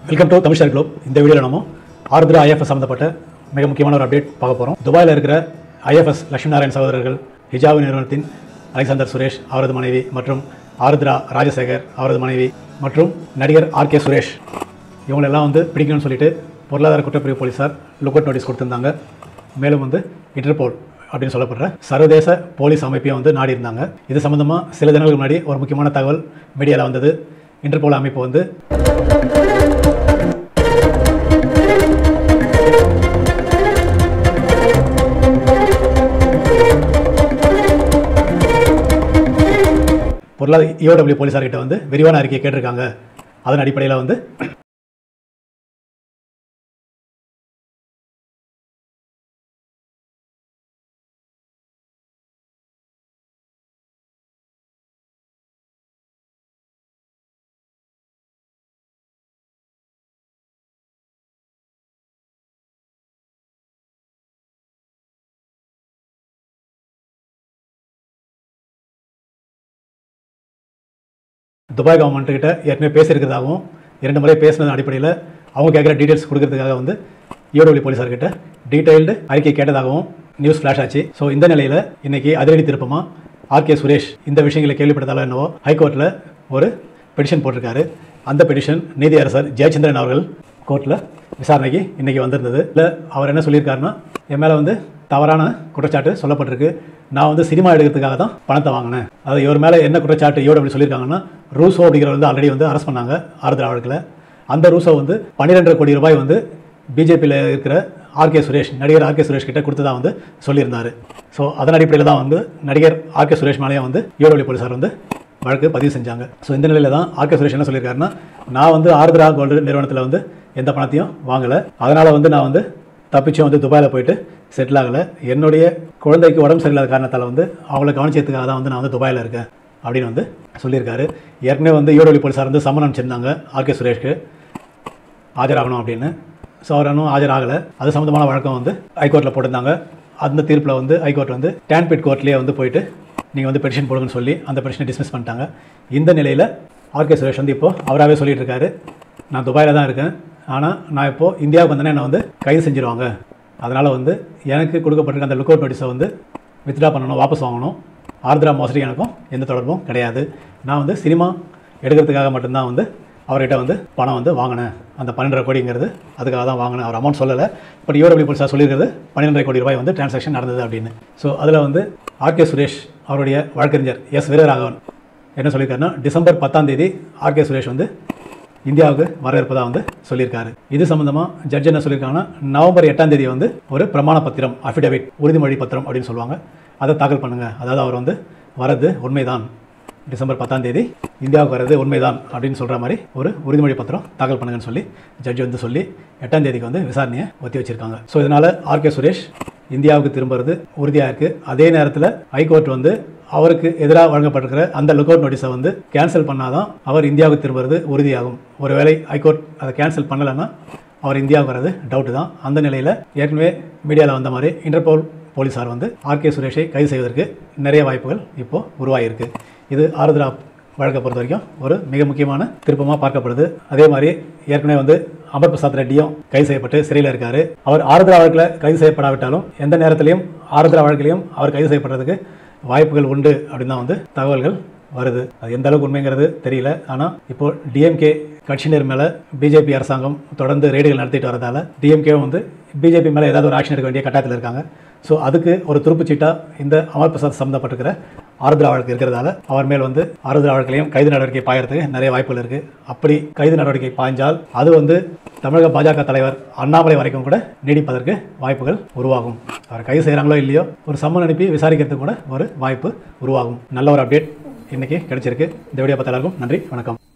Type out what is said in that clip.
welcome to தமிழ்ஷார் Globe இந்த வீடியோவில் நம்ம ஆருத்ரா ஐஎஃப்எஸ் சம்மந்தப்பட்ட மிக முக்கியமான ஒரு அப்டேட் பார்க்க போகிறோம் துபாயில் இருக்கிற ஐஎஃப்எஸ் லட்சுமி நாராயண் சகோதரர்கள் ஹிஜாபு நிறுவனத்தின் அலெக்சாந்தர் சுரேஷ் அவரது மனைவி மற்றும் ஆருத்ரா ராஜசேகர் அவரது மனைவி மற்றும் நடிகர் ஆர் கே சுரேஷ் இவங்களெல்லாம் வந்து பிடிக்கணும்னு சொல்லிட்டு பொருளாதார குற்றப்பிரிவு போலீஸார் லுக்கவுட் நோட்டீஸ் கொடுத்திருந்தாங்க மேலும் வந்து இன்டர்போல் அப்படின்னு சொல்லப்படுற சர்வதேச போலீஸ் அமைப்பையும் வந்து நாடி இருந்தாங்க இது சம்மந்தமாக சில தினங்களுக்கு முன்னாடி ஒரு முக்கியமான தகவல் மீடியாவில் வந்தது இன்டர்போல் அமைப்பு வந்து பொருளாதார இஓடபிள்யூ போலீஸார்கிட்ட வந்து விரிவான அறிக்கையை கேட்டிருக்காங்க அதன் அடிப்படையில் வந்து துபாய் கவர்மெண்ட் கிட்ட ஏற்கனவே பேசியிருக்கிறதாகவும் இரண்டு முறை பேசினதன் அடிப்படையில் அவங்க கேட்குற டீட்டெயில்ஸ் கொடுக்கறதுக்காக வந்து ஈரோடு போலீஸார்கிட்ட டீடைல்டு அறிக்கை கேட்டதாகவும் நியூஸ் ஃப்ளாஷ் ஆச்சு ஸோ இந்த நிலையில் இன்னைக்கு அதிரடி திருப்பமாக ஆர்கே சுரேஷ் இந்த விஷயங்களை கேள்விப்பட்டதால என்னவோ ஹைகோர்ட்டில் ஒரு பெட்டிஷன் போட்டிருக்காரு அந்த பெட்டிஷன் நீதியரசர் ஜெயச்சந்திரன் அவர்கள் கோர்ட்டில் விசாரணைக்கு இன்றைக்கி வந்திருந்தது இல்லை அவர் என்ன சொல்லியிருக்காருன்னா என் மேலே வந்து தவறான குற்றச்சாட்டு சொல்லப்பட்டிருக்கு நான் வந்து சினிமா எடுக்கிறதுக்காக தான் பணத்தை வாங்கினேன் அது இவர் மேலே என்ன குற்றச்சாட்டு இவர் அப்படி சொல்லியிருக்காங்கன்னா ரூசோ அப்படிங்கிற வந்து ஆல்ரெடி வந்து அரெஸ்ட் பண்ணாங்க ஆறுதல் வழக்கில் அந்த ரூசோ வந்து பன்னிரெண்டரை கோடி ரூபாய் வந்து பிஜேபியில் இருக்கிற ஆர்கே சுரேஷ் நடிகர் ஆர்கே சுரேஷ் கிட்ட கொடுத்ததா வந்து சொல்லியிருந்தார் ஸோ அதன் அடிப்படையில் தான் வந்து நடிகர் ஆர்கே சுரேஷ் மேலேயும் வந்து ஈரோடு போலீஸார் வந்து வழக்கு பதிவு செஞ்சாங்க ஸோ இந்த நிலையில் தான் ஆர்கே சுரேஷ் என்ன சொல்லியிருக்காருன்னா நான் வந்து ஆருத்ரா கோல்டு நிறுவனத்தில் வந்து எந்த பணத்தையும் வாங்கலை அதனால் வந்து நான் வந்து தப்பிச்சு வந்து துபாயில் போயிட்டு செட்டில் ஆகலை என்னுடைய குழந்தைக்கு உடம்பு சரியில்லாத காரணத்தால் வந்து அவங்கள கவனிச்சதுக்காக தான் வந்து நான் வந்து துபாயில் இருக்கேன் அப்படின்னு வந்து சொல்லியிருக்காரு ஏற்கனவே வந்து ஈரோடு போலீஸார் வந்து சம்மன் அனுப்பிச்சிருந்தாங்க ஆர்கே சுரேஷ்க்கு ஆஜராகணும் அப்படின்னு ஸோ அவர் இன்னும் ஆஜராகலை அது சம்மந்தமான வழக்கம் வந்து ஹைகோர்ட்டில் போட்டிருந்தாங்க அந்த தீர்ப்பில் வந்து ஹைகோர்ட் வந்து டேன்பிட் கோர்ட்லேயே வந்து போயிட்டு நீங்கள் வந்து பெட்டிஷன் போடுங்கன்னு சொல்லி அந்த பெட்டிஷனை டிஸ்மிஸ் பண்ணிட்டாங்க இந்த நிலையில் ஆர்கே சுரேஷ் வந்து இப்போது அவராகவே சொல்லிட்டு இருக்காரு நான் துபாயில் தான் இருக்கேன் ஆனால் நான் இப்போது இந்தியாவுக்கு வந்தேன்னா என்னை வந்து கைது செஞ்சிருவாங்க அதனால் வந்து எனக்கு கொடுக்கப்பட்டிருக்க அந்த லுக் அவுட் நோட்டீஸை வந்து வித்ட்ரா பண்ணணும் வாபஸ் வாங்கணும் ஆர்திரா மோசடி எனக்கும் எந்த தொடர்பும் கிடையாது நான் வந்து சினிமா எடுக்கிறதுக்காக மட்டும்தான் வந்து அவர்கிட்ட வந்து பணம் வந்து வாங்கினேன் அந்த பன்னெண்டரை கோடிங்கிறது அதுக்காக தான் வாங்கினேன் அவர் அமௌண்ட் சொல்லலை பட் ஈரோடு போலீஸார் சொல்லியிருக்கிறது பன்னிரெண்டரை கோடி ரூபாய் வந்து டிரான்சாக்ஷன் நடந்தது அப்படின்னு ஸோ அதில் வந்து ஆர்கே சுரேஷ் அவருடைய வழக்கறிஞர் எஸ் வீரராகவன் என்ன சொல்லியிருக்காருன்னா டிசம்பர் பத்தாம் தேதி ஆர்கே சுரேஷ் வந்து இந்தியாவுக்கு வர இருப்பதாக வந்து சொல்லியிருக்காரு இது சம்மந்தமாக ஜட்ஜ் என்ன சொல்லியிருக்காங்கன்னா நவம்பர் எட்டாம் தேதி வந்து ஒரு பிரமாண பத்திரம் அஃபிடவிட் உறுதிமொழி பத்திரம் அப்படின்னு சொல்லுவாங்க அதை தாக்கல் பண்ணுங்கள் அதாவது அவர் வந்து வரது உண்மைதான் டிசம்பர் பத்தாம் தேதி இந்தியாவுக்கு வர்றது உண்மைதான் அப்படின்னு சொல்கிற மாதிரி ஒரு உறுதிமொழி பத்திரம் தாக்கல் பண்ணுங்கன்னு சொல்லி ஜட்ஜ் வந்து சொல்லி எட்டாம் தேதிக்கு வந்து விசாரணையை ஒத்தி வச்சிருக்காங்க ஸோ இதனால் ஆர்கே சுரேஷ் இந்தியாவுக்கு திரும்புறது உறுதியாக இருக்குது அதே நேரத்தில் ஹைகோர்ட் வந்து அவருக்கு எதிராக வழங்கப்பட்டிருக்கிற அந்த லுக் அவுட் நோட்டீஸை வந்து கேன்சல் பண்ணாதான் அவர் இந்தியாவுக்கு திரும்புறது உறுதியாகும் ஒருவேளை ஹைகோர்ட் அதை கேன்சல் பண்ணலைன்னா அவர் இந்தியாவுக்கு வர்றது டவுட்டு தான் அந்த நிலையில் ஏற்கனவே மீடியாவில் வந்த மாதிரி இன்டர்போல் போலீஸார் வந்து ஆர்கே சுரேஷை கைது செய்வதற்கு நிறைய வாய்ப்புகள் இப்போது உருவாகியிருக்கு இது ஆருத்ரா வழக்கை பொறுத்த வரைக்கும் ஒரு மிக முக்கியமான திருப்பமாக பார்க்கப்படுது அதே மாதிரி ஏற்கனவே வந்து அமர் பிரசாத் ரெட்டியும் கைது செய்யப்பட்டு சிறையில் இருக்கார் அவர் ஆருத்ரா வழக்கில் கைது செய்யப்படாவிட்டாலும் எந்த நேரத்திலையும் ஆருத்ரா வழக்கிலையும் அவர் கைது செய்யப்படுறதுக்கு வாய்ப்புகள் உண்டு அப்படின்னு தான் வந்து தகவல்கள் வருது அது எந்த அளவுக்கு உண்மைங்கிறது தெரியல ஆனால் இப்போ டிஎம்கே கட்சியினர் மேலே பிஜேபி அரசாங்கம் தொடர்ந்து ரெய்டுகள் நடத்திட்டு வரதால டிஎம்கே வந்து பிஜேபி மேலே ஏதாவது ஒரு ஆக்ஷன் எடுக்க வேண்டிய கட்டாயத்தில் இருக்காங்க ஸோ அதுக்கு ஒரு துருப்புச்சீட்டாக இந்த அமர் பிரசாத் சம்மந்தப்பட்டிருக்கிற ஆருத்ரா வழக்கு இருக்கிறதால அவர் மேல் வந்து ஆருத்ரா வழக்கிலையும் கைது நடவடிக்கை பாயறதுக்கு நிறைய வாய்ப்புகள் இருக்குது அப்படி கைது நடவடிக்கை பாய்ஞ்சால் அது வந்து தமிழக பாஜக தலைவர் அண்ணாமலை வரைக்கும் கூட நீடிப்பதற்கு வாய்ப்புகள் உருவாகும் அவர் கைது செய்கிறாங்களோ இல்லையோ ஒரு சம்மன் அனுப்பி விசாரிக்கிறதுக்கு கூட ஒரு வாய்ப்பு உருவாகும் நல்ல ஒரு அப்டேட் இன்னைக்கு கிடைச்சிருக்கு இந்த வீடியோ பார்த்த எல்லாருக்கும் நன்றி வணக்கம்